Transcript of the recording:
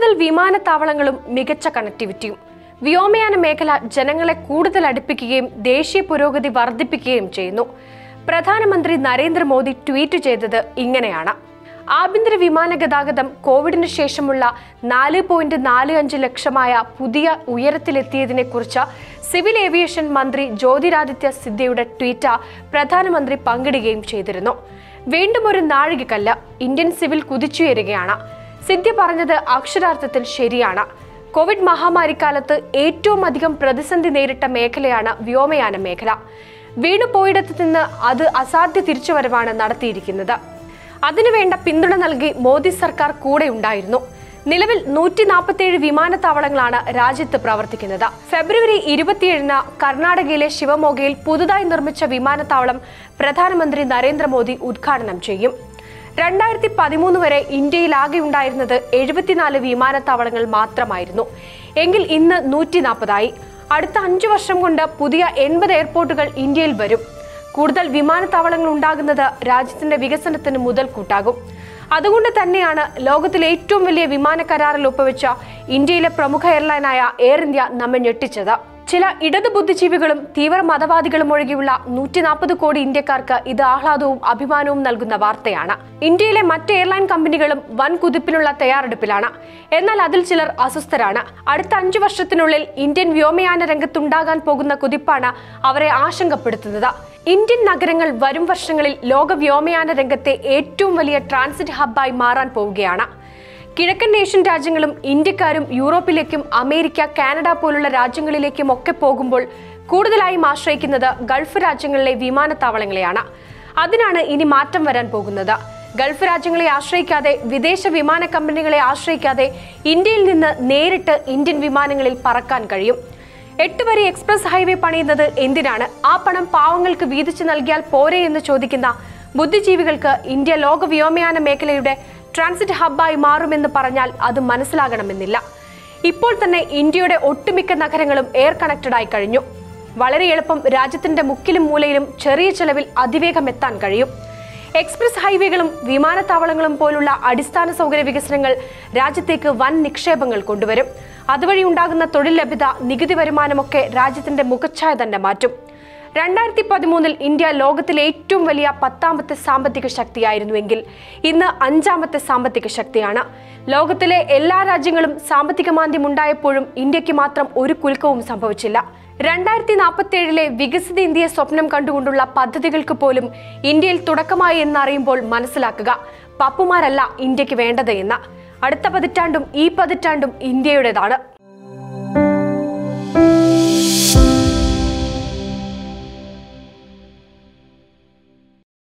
കൂടുതൽ വിമാനത്താവളങ്ങളും മികച്ച കണക്ടിവിറ്റിയും വ്യോമയാന മേഖല ജനങ്ങളെ കൂടുതൽ അടുപ്പിക്കുകയും ദേശീയ പുരോഗതി വർദ്ധിപ്പിക്കുകയും ചെയ്യുന്നു പ്രധാനമന്ത്രി നരേന്ദ്രമോദി ട്വീറ്റ് ചെയ്തത് ഇങ്ങനെയാണ് ആഭ്യന്തര വിമാന ഗതാഗതം കോവിഡിന് ശേഷമുള്ള നാല് പോയിന്റ് നാല് അഞ്ച് ലക്ഷമായ പുതിയ ഉയരത്തിലെത്തിയതിനെക്കുറിച്ച് സിവിൽ ഏവിയേഷൻ മന്ത്രി ജ്യോതിരാദിത്യ സിദ്ധ്യയുടെ ട്വീറ്റ് പ്രധാനമന്ത്രി പങ്കിടുകയും ചെയ്തിരുന്നു വീണ്ടും ഒരു നാഴികക്കല്ല് ഇന്ത്യൻ സിവിൽ കുതിച്ചുയരുകയാണ് സിദ്ധ്യ പറഞ്ഞത് അക്ഷരാർത്ഥത്തിൽ ശരിയാണ് കോവിഡ് മഹാമാരിക്കാലത്ത് ഏറ്റവും അധികം പ്രതിസന്ധി നേരിട്ട മേഖലയാണ് വ്യോമയാന മേഖല വീണു പോയിടത്ത് നിന്ന് അത് അസാധ്യ തിരിച്ചുവരവാണ് നടത്തിയിരിക്കുന്നത് അതിനുവേണ്ട പിന്തുണ നൽകി മോദി സർക്കാർ കൂടെ ഉണ്ടായിരുന്നു നിലവിൽ നൂറ്റി നാൽപ്പത്തിയേഴ് വിമാനത്താവളങ്ങളാണ് രാജ്യത്ത് പ്രവർത്തിക്കുന്നത് ഫെബ്രുവരി ഇരുപത്തിയേഴിന് കർണാടകയിലെ ശിവമോഗയിൽ പുതുതായി നിർമ്മിച്ച വിമാനത്താവളം പ്രധാനമന്ത്രി നരേന്ദ്രമോദി ഉദ്ഘാടനം ചെയ്യും രണ്ടായിരത്തി പതിമൂന്ന് വരെ ഇന്ത്യയിലാകെ ഉണ്ടായിരുന്നത് എഴുപത്തിനാല് വിമാനത്താവളങ്ങൾ മാത്രമായിരുന്നു എങ്കിൽ ഇന്ന് നൂറ്റി നാൽപ്പതായി അടുത്ത അഞ്ചു വർഷം കൊണ്ട് പുതിയ എൺപത് എയർപോർട്ടുകൾ ഇന്ത്യയിൽ വരും കൂടുതൽ വിമാനത്താവളങ്ങൾ ഉണ്ടാകുന്നത് രാജ്യത്തിന്റെ വികസനത്തിന് മുതൽക്കൂട്ടാകും അതുകൊണ്ട് തന്നെയാണ് ലോകത്തിലെ ഏറ്റവും വലിയ വിമാന കരാറിൽ ഒപ്പുവെച്ച ഇന്ത്യയിലെ പ്രമുഖ എയർലൈനായ എയർ ഇന്ത്യ നമ്മെ ഞെട്ടിച്ചത് ചില ഇടതു ബുദ്ധിജീവികളും തീവ്ര മതവാദികളും ഒഴികെയുള്ള നൂറ്റി നാൽപ്പത് കോടി ഇന്ത്യക്കാർക്ക് ഇത് ആഹ്ലാദവും അഭിമാനവും നൽകുന്ന വാർത്തയാണ് ഇന്ത്യയിലെ മറ്റ് എയർലൈൻ കമ്പനികളും വൻ കുതിപ്പിനുള്ള തയ്യാറെടുപ്പിലാണ് എന്നാൽ അതിൽ ചിലർ അസ്വസ്ഥരാണ് അടുത്ത അഞ്ചു വർഷത്തിനുള്ളിൽ ഇന്ത്യൻ വ്യോമയാന രംഗത്തുണ്ടാകാൻ പോകുന്ന കുതിപ്പാണ് അവരെ ആശങ്കപ്പെടുത്തുന്നത് ഇന്ത്യൻ നഗരങ്ങൾ വരും വർഷങ്ങളിൽ ലോക വ്യോമയാന രംഗത്തെ ഏറ്റവും വലിയ ട്രാൻസിറ്റ് ഹബ്ബായി മാറാൻ പോവുകയാണ് കിഴക്കൻ ഏഷ്യൻ രാജ്യങ്ങളും ഇന്ത്യക്കാരും യൂറോപ്പിലേക്കും അമേരിക്ക കാനഡ പോലുള്ള രാജ്യങ്ങളിലേക്കും ഒക്കെ പോകുമ്പോൾ കൂടുതലായും ആശ്രയിക്കുന്നത് ഗൾഫ് രാജ്യങ്ങളിലെ വിമാനത്താവളങ്ങളെയാണ് അതിനാണ് ഇനി മാറ്റം വരാൻ പോകുന്നത് ഗൾഫ് രാജ്യങ്ങളെ ആശ്രയിക്കാതെ വിദേശ വിമാന കമ്പനികളെ ആശ്രയിക്കാതെ ഇന്ത്യയിൽ നിന്ന് നേരിട്ട് ഇന്ത്യൻ വിമാനങ്ങളിൽ പറക്കാൻ കഴിയും എട്ട് വരി എക്സ്പ്രസ് ഹൈവേ പണിയുന്നത് എന്തിനാണ് ആ പണം പാവങ്ങൾക്ക് വീതിച്ചു നൽകിയാൽ പോരെ എന്ന് ചോദിക്കുന്ന ബുദ്ധിജീവികൾക്ക് ഇന്ത്യ ലോക വ്യോമയാന മേഖലയുടെ ട്രാൻസിറ്റ് ഹബ്ബായി മാറുമെന്ന് പറഞ്ഞാൽ അത് മനസ്സിലാകണമെന്നില്ല ഇപ്പോൾ തന്നെ ഇന്ത്യയുടെ ഒട്ടുമിക്ക നഗരങ്ങളും എയർ കണക്റ്റഡ് ആയി കഴിഞ്ഞു വളരെ എളുപ്പം രാജ്യത്തിന്റെ മുക്കിലും മൂലയിലും ചെറിയ ചെലവിൽ അതിവേഗം എത്താൻ കഴിയും എക്സ്പ്രസ് ഹൈവേകളും വിമാനത്താവളങ്ങളും പോലുള്ള അടിസ്ഥാന സൗകര്യ വികസനങ്ങൾ രാജ്യത്തേക്ക് വൻ നിക്ഷേപങ്ങൾ കൊണ്ടുവരും അതുവഴി ഉണ്ടാകുന്ന തൊഴിൽ ലഭ്യത നികുതി വരുമാനമൊക്കെ രാജ്യത്തിന്റെ മുഖച്ഛായ തന്നെ മാറ്റും രണ്ടായിരത്തി പതിമൂന്നിൽ ഇന്ത്യ ലോകത്തിലെ ഏറ്റവും വലിയ പത്താമത്തെ സാമ്പത്തിക ശക്തിയായിരുന്നുവെങ്കിൽ ഇന്ന് അഞ്ചാമത്തെ സാമ്പത്തിക ശക്തിയാണ് ലോകത്തിലെ എല്ലാ രാജ്യങ്ങളും സാമ്പത്തിക മാന്ദ്യം ഉണ്ടായപ്പോഴും ഇന്ത്യക്ക് മാത്രം ഒരു കുലുക്കവും സംഭവിച്ചില്ല രണ്ടായിരത്തി നാൽപ്പത്തി ഏഴിലെ വികസിത ഇന്ത്യയെ സ്വപ്നം കണ്ടുകൊണ്ടുള്ള പദ്ധതികൾക്ക് പോലും ഇന്ത്യയിൽ തുടക്കമായി എന്നറിയുമ്പോൾ മനസ്സിലാക്കുക പപ്പുമാരല്ല ഇന്ത്യക്ക് വേണ്ടത് എന്ന് അടുത്ത പതിറ്റാണ്ടും ഈ പതിറ്റാണ്ടും ഇന്ത്യയുടേതാണ്